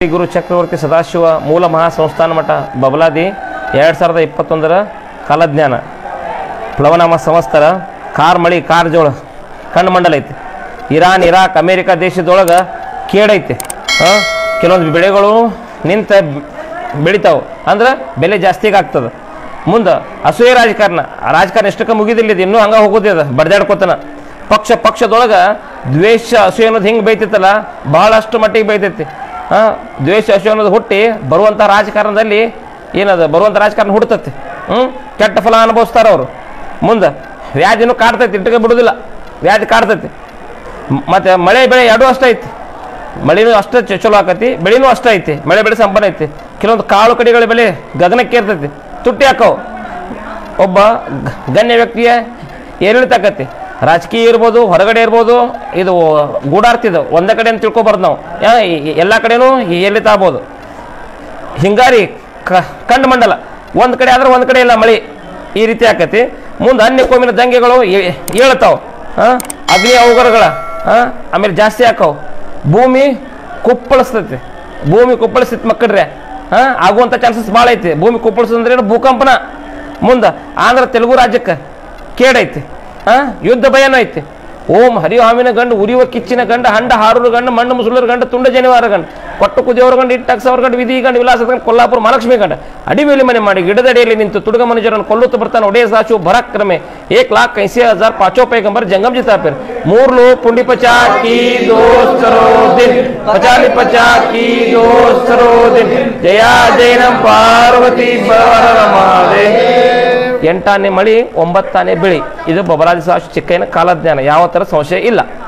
ಗುರು ಚಕ್ರವರ್ತಿ ಸದಾಶಿವ ಮೂಲ ಮಹಾ ಸಂಸ್ಥಾನ ಮಠ ಬಬಲಾದಿ ಎರಡು ಸಾವಿರದ ಇಪ್ಪತ್ತೊಂದರ ಕಾಲಜ್ಞಾನ ಪ್ಲವನಾಮ ಸಂವತ್ಸರ ಕಾರ್ ಮಳಿ ಕಾರ್ ಜೋಳ ಕಣ್ಣು ಮಂಡಲ ಐತಿ ಇರಾನ್ ಇರಾಕ್ ಅಮೇರಿಕಾ ದೇಶದೊಳಗೆ ಕೇಡೈತಿ ಹಾಂ ಕೆಲವೊಂದು ಬೆಳೆಗಳು ನಿಂತ ಬೆಳಿತಾವೆ ಅಂದ್ರೆ ಬೆಲೆ ಜಾಸ್ತಿಗೆ ಆಗ್ತದೆ ಮುಂದೆ ಅಸೂಯೆ ರಾಜಕಾರಣ ಆ ರಾಜಕಾರಣ ಎಷ್ಟಕ್ಕೆ ಮುಗಿದಿಲ್ಲ ಇದು ಇನ್ನೂ ಹಂಗೆ ಹೋಗೋದೇ ಅದ ಬಡ್ದಾಡ್ಕೋತಾನ ಪಕ್ಷ ಪಕ್ಷದೊಳಗೆ ದ್ವೇಷ ಅಸೂಯೆ ಅನ್ನೋದು ಹಿಂಗೆ ಬೈತೈತಲ್ಲ ಬಹಳಷ್ಟು ಮಟ್ಟಿಗೆ ಬೈತೈತಿ ಹಾಂ ದ್ವೇಷ ಅಸೂಯೆ ಅನ್ನೋದು ಹುಟ್ಟಿ ಬರುವಂಥ ರಾಜಕಾರಣದಲ್ಲಿ ಏನದ ಬರುವಂಥ ರಾಜಕಾರಣ ಹುಡ್ತೈತಿ ಹ್ಞೂ ಕೆಟ್ಟ ಫಲ ಅನುಭವಿಸ್ತಾರೆ ಅವರು ಮುಂದೆ ವ್ಯಾಧಿನೂ ಕಾಡ್ತೈತಿ ಇಟ್ಟಕ್ಕೆ ಬಿಡೋದಿಲ್ಲ ವ್ಯಾಧಿ ಕಾಡ್ತೈತಿ ಮ್- ಮತ್ತೆ ಮಳೆ ಬೆಳೆ ಎರಡೂ ಅಷ್ಟೇ ಐತಿ ಮಳೆನೂ ಅಷ್ಟೇ ಚ- ಚಲೋ ಆಕತಿ ಬೆಳೆನೂ ಅಷ್ಟೇ ಐತಿ ಮಳೆ ಬೆಳೆ ಸಂಪನ್ನ ಐತಿ ಕೆಲವೊಂದು ಕಾಳು ಕಡಿಗಳ ಬೆಲೆ ಗಗನಕ್ಕೆ ಇರ್ತೈತಿ ತುಟ್ಟಿ ಹಾಕವು ಒಬ್ಬ ಗ- ಗಣ್ಯ ವ್ಯಕ್ತಿಯ ಏರಿಳಿತಾಕತಿ ರಾಜಕೀಯ ಇರ್ಬೋದು ಹೊರಗಡೆ ಇರ್ಬೋದು ಇದು ಗೂಡಾರ್ತಿದು ಒಂದೇ ಕಡೆ ಅಂತ ತಿಳ್ಕೊಬಾರ್ದು ನಾವು ಯಾ- ಈ- ಎಲ್ಲ ಕಡೆನೂ ಏರಿಳಿತ ಆಗ್ಬೋದು ಹಿಂಗಾರಿ ಕ ಕಂಡು ಮಂಡಲ ಒಂದು ಕಡೆ ಆದ್ರೆ ಒಂದು ಕಡೆ ಇಲ್ಲ ಮಳೆ ಈ ರೀತಿ ಆಕತಿ ಮುಂದೆ ಅನ್ಯ ಕೋಮಿನ ದಂಗೆಗಳು ಏಳ್ತಾವ ಹಾಂ ಅಗ್ನಿ ಅವಘಡಗಳ ಹಾಂ ಆಮೇಲೆ ಜಾಸ್ತಿ ಆಕವು ಭೂಮಿ ಕುಪ್ಪಳಿಸ್ತೈತಿ ಭೂಮಿ ಕುಪ್ಪಳಿಸ್ತೈತಿ ಮಕ್ಕಳ್ರೆ ಹಾಂ ಆಗುವಂಥ ಚಾನ್ಸಸ್ ಭಾಳ ಐತಿ ಭೂಮಿ ಕುಪ್ಪಳಿಸೋದಂದ್ರೆ ಏನು ಭೂಕಂಪನ ಮುಂದೆ ಆಂಧ್ರ ತೆಲುಗು ರಾಜ್ಯಕ್ಕೆ ಕೇಡೈತಿ ಹಾಂ ಯುದ್ಧ ಭಯನೂ ಐತಿ ಓಂ ಹರಿಹಾಮಿನ ಗಂಡು ಉರಿಯುವ ಕಿಚ್ಚಿನ ಗಂಡ ಹಂಡ ಹಾರೂರು ಗಂಡ ಮಣ್ಣು ಮುಸುಳರ ಗಂಡ ತುಂಡ ಜನಿವಾರ ಗಂಡ ಕೊಟ್ಟು ಕುದಿಯವರ ಗಂಡ ಇಟ್ಟಕ್ಸವರ ಗಂಡ ವಿಧಿ ಗಂಡ ವಿಲಾಸದ ಗಂಡ ಕೊಲ್ಲಾಪುರ ಮಹಾಲಕ್ಷ್ಮಿ ಗಂಡ ಅಡಿಮೇಲೆ ಮನೆ ಮಾಡಿ ಗಿಡದಡಿಯಲ್ಲಿ ನಿಂತು ತುಡುಗ ಮನುಜರನ್ನು ಕೊಲ್ಲುತ್ತಾ ಬರ್ತಾನೆ ಒಡೆಯ ಸಾಚು ಭರಕ್ರಮೆ ಏಕ್ ಲಾಖ್ ಐಸಿ ಹಜಾರ್ ಪಾಚೋ ಪೈಗಂಬರ್ ಜಂಗಮ್ ಜಿತಾಪಿರ್ ಮೂರ್ ಲೋ ಪುಂಡಿ ಪಚಾ ಕಿ ದೋಸ್ತರೋ ದಿನ್ ಪಚಾಲಿ ಪಚಾ ಕಿ ದೋಸ್ತರೋ ದಿನ್ ಜಯ ಜೈನಂ ಪಾರ್ವತಿ ಬರ ಮಾದೇ ಎಂಟಾನೇ ಮಳಿ ಒಂಬತ್ತಾನೇ ಬೆಳಿ ಇದು ಬಬಲಾದಿ ಸಾಶು ಚಿಕ್ಕಯ್ಯನ ಕಾಲಜ್ಞಾನ ಯಾವ ಥರ ಸಂಶಯ ಇಲ್ಲ